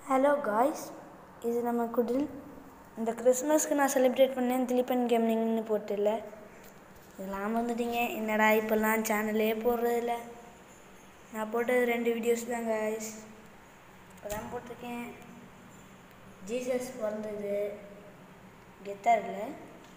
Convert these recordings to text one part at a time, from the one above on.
Hello guys இது நம்ம குடில் இந்த கிறிஸ்மஸ்க்கு நான் செலிப்ரேட் பண்ணேன் திலீபன் கேமிங்னு போட்டுல இதெல்லாம் வந்துட்டீங்க என்னடா இப்போல்லாம் சேனலே போடுறதில்ல நான் போட்டது ரெண்டு வீடியோஸ் தான் காய்ஸ் இப்போ தான் போட்டிருக்கேன் ஜீசஸ் பிறந்தது கெத்தாக இருக்குல்ல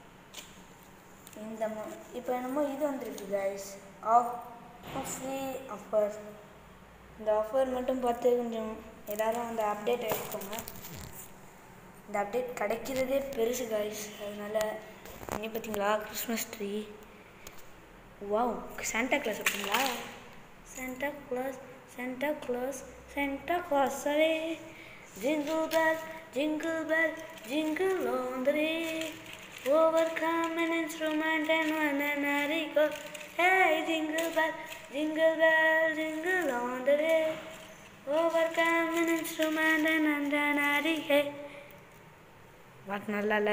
இந்த ம இப்போ என்னமோ இது வந்திருக்கு காய்ஸ் ஆஃப் ஃப்ரீ ஆஃபர் இந்த ஆஃபர் மட்டும் பார்த்து கொஞ்சம் எல்லாரும் அந்த அப்டேட் எடுத்துக்கோங்க இந்த அப்டேட் கிடைக்கிறதே பெருசு காய்ஸ் அதனால் இங்கே பார்த்தீங்களா Christmas tree wow Santa Claus பார்த்தீங்களா Santa Claus Santa Claus Santa கிளாஸவே jingle bell jingle bell jingle on the way overcome an instrument and one an article. Hey, jingle bell, jingle bell, jingle on the way. Overcome an instrument and one an article. What நல்லால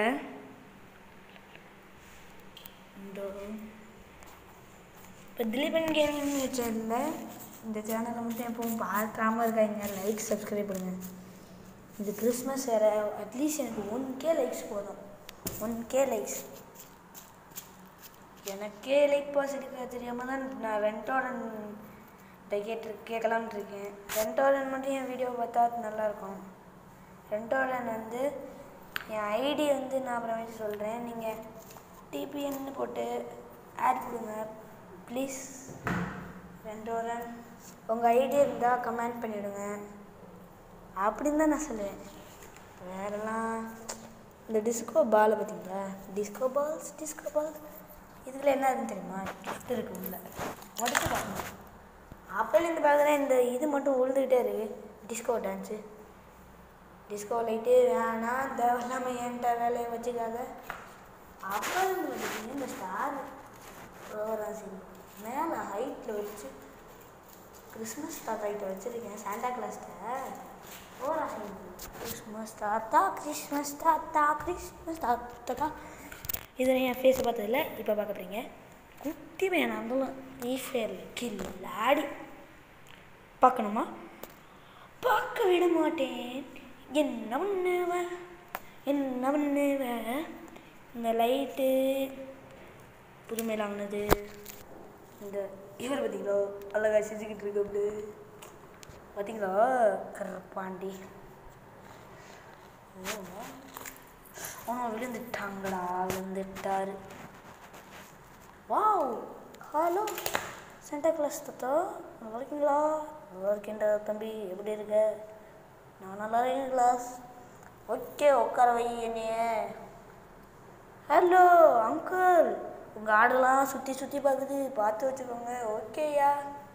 இந்த இப்போ Thileepan gaming சேனலில் இந்த சேனலை மட்டும் எப்பவும் பார்க்காம இருக்காங்க லைக் சப்ஸ்கிரைப் பண்ணுங்க இது கிறிஸ்மஸ் வேறு அட்லீஸ்ட் எனக்கு ஒன் கே லைக்ஸ் போதும் ஒன் கே லைக்ஸ் எனக்கே லைக் பாசிட்டிவ் தெரியாமல் தான் நான் ரெண்டோடன் கேட்டு கேட்கலான்ட்டு இருக்கேன் ரெண்டோடன் மட்டும் என் வீடியோ பார்த்தா நல்லாயிருக்கும் ரெண்டோடன் வந்து என் ஐடி வந்து நான் அப்புறமேட்டு சொல்கிறேன் நீங்கள் டிபிஎன்னு போட்டு ஆட் கொடுங்க ப்ளீஸ் ரெண்டோடன் உங்கள் ஐடி இருந்தால் கமெண்ட் பண்ணிவிடுங்க அப்படின்னு தான் நான் சொல்லுவேன் வேறெல்லாம் இந்த டிஸ்கோ பாலை பார்த்தீங்களா டிஸ்கோ பால்ஸ் டிஸ்கோ பால்ஸ் இதுக்குள்ள என்ன இருக்குன்னு தெரியுமா கிஃப்ட் இருக்கு உள்ள உடச்சு பார்க்கணும் அப்போலேருந்து பார்க்குறேன் இந்த இது மட்டும் உழுதுகிட்டே இருக்கு டிஸ்கோ டான்ஸு டிஸ்கோ லைட்டு வேணாம் தேவையில்லாம என்கிட்ட வேலையை வச்சுக்காத அப்போ இருந்து வந்துட்டீங்க இந்த ஸ்டார் ப்ரோக்ராம் மேலே ஹைட்டில் வச்சு கிறிஸ்மஸ் தாத்தாக்கிட்ட வச்சுருக்கேன் சாண்டா கிளாஸ்கிட்ட ஓராசன் கிறிஸ்மஸ் தாத்தா கிறிஸ்மஸ் தாத்தா கிறிஸ்மஸ் தாத்தா இதில் என் ஃபேஸை பார்த்ததில்ல இப்போ பார்க்க போகிறீங்க குட்டி பையன் இருந்தாலும் ஈஃபேரில் கில்லாடி பார்க்கணுமா பார்க்க விட மாட்டேன் என்ன பண்ணுவ என்ன பண்ணுவ இந்த லைட்டு புதுமையில் வாங்கினது இந்த இவர் பார்த்தீங்களா அழகா செஞ்சுக்கிட்டு இருக்கு அப்படி பார்த்தீங்களா கரப்பாண்டி அவனும் விழுந்துட்டாங்களா விழுந்துட்டாரு வாவ் ஹலோ சென்டா கிளாஸ் தத்தா நல்லா இருக்கீங்களா நல்லா இருக்கேன்டா தம்பி எப்படி இருக்க நான் நல்லா இருக்கேன் கிளாஸ் ஓகே உட்கார வை என்னைய ஹலோ அங்கிள் உங்கள் ஆடெல்லாம் சுற்றி சுற்றி பார்க்குது பார்த்து வச்சுக்கோங்க ஓகேயா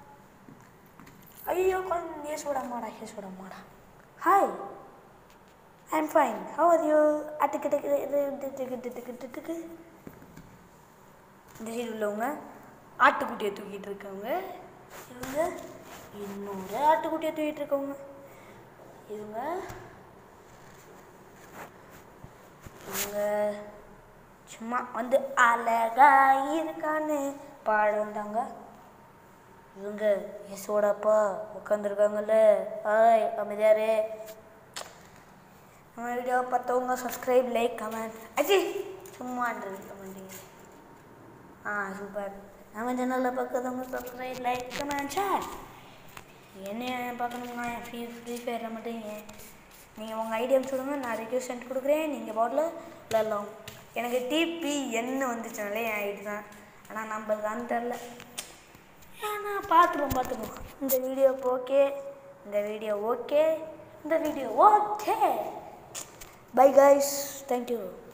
ஐயோ குழந்தை ஏசோடம்மாடா ஏசோடம்மாடா hi I am fine how are you அட்டுக்கு டக்கு இந்த சைடு உள்ளவங்க ஆட்டுக்குட்டியை தூக்கிட்டு இருக்கவங்க இவங்க இன்னொரு ஆட்டுக்குட்டியை தூக்கிட்டு இருக்கவங்க இவங்க இவங்க சும்மா வந்து அழகா இருக்கான்னு பாட வந்தாங்க இவங்க யசோடப்பா உட்காந்துருக்காங்கல்ல ஆய் அமைதியாரே நம்ம வீடியோ பார்த்தவங்க சப்ஸ்கிரைப் லைக் கமெண்ட் அஜி சும்மா இருக்க மாட்டீங்க ஆ சூப்பர் நம்ம சேனலில் பார்க்குறவங்க சப்ஸ்கிரைப் லைக் கமெண்ட் ஷேர் என்ன பார்க்கணுங்க ஃப்ரீ ஃப்ரீ ஃபயரில் மட்டும் ஏன் நீங்கள் உங்கள் ஐடியா சொல்லுங்க நான் ரிக்வஸ்ட் சென்ட் கொடுக்குறேன் நீங்கள் பாட்டில் விளாட்லாம் எனக்கு டிபி என்ன வந்துச்சுனாலே என் ஐடி தான் ஆனால் நம்பர் தெரில ஏன்னா பார்த்துருவோம் பார்த்துருவோம் இந்த வீடியோ ஓகே இந்த வீடியோ ஓகே இந்த video okay bye guys thank you